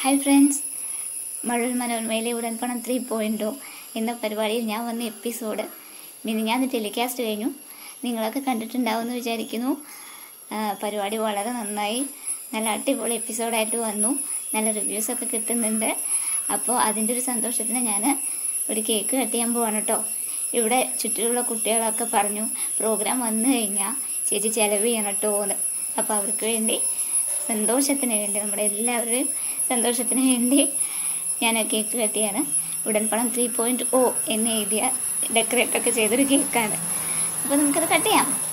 hi friends മഴൽ മനോന്മയിലെ Udanpanam three പോയിൻറ്റോ എന്ന പരിപാടിയിൽ ഞാൻ വന്ന എപ്പിസോഡ് മിനിഞ്ഞാന്ന് ടെലികാസ്റ്റ് കഴിഞ്ഞു നിങ്ങളൊക്കെ കണ്ടിട്ടുണ്ടാവുമെന്ന് വിചാരിക്കുന്നു ആ, പരിപാടി വളരെ നന്നായി നല്ല അടിപൊളി എപ്പിസോഡായിട്ട് വന്നു നല്ല റിവ്യൂസൊക്കെ കിട്ടുന്നുണ്ട് അപ്പോൾ അതിൻ്റെ ഒരു സന്തോഷത്തിന് ഞാൻ ഒരു കേക്ക് കട്ട് ചെയ്യാൻ പോവാണ് കേട്ടോ ഇവിടെ ചുറ്റിലുള്ള കുട്ടികളൊക്കെ പറഞ്ഞു പ്രോഗ്രാം വന്നു കഴിഞ്ഞാൽ ചേച്ചി ചിലവ് ചെയ്യണം കേട്ടോ എന്ന് അപ്പോൾ അവർക്ക് വേണ്ടി സന്തോഷത്തിന് വേണ്ടി നമ്മുടെ എല്ലാവരുടെയും സന്തോഷത്തിന് വേണ്ടി ഞാൻ കേക്ക് കട്ടിയാണ് ഉടൻ പണം ത്രീ പോയിൻറ്റ് ഓ എന്ന് എഴുതിയ ഡെക്കറേറ്റൊക്കെ ചെയ്തൊരു കേക്കാണ് അപ്പോൾ നമുക്കത് കട്ട് ചെയ്യാം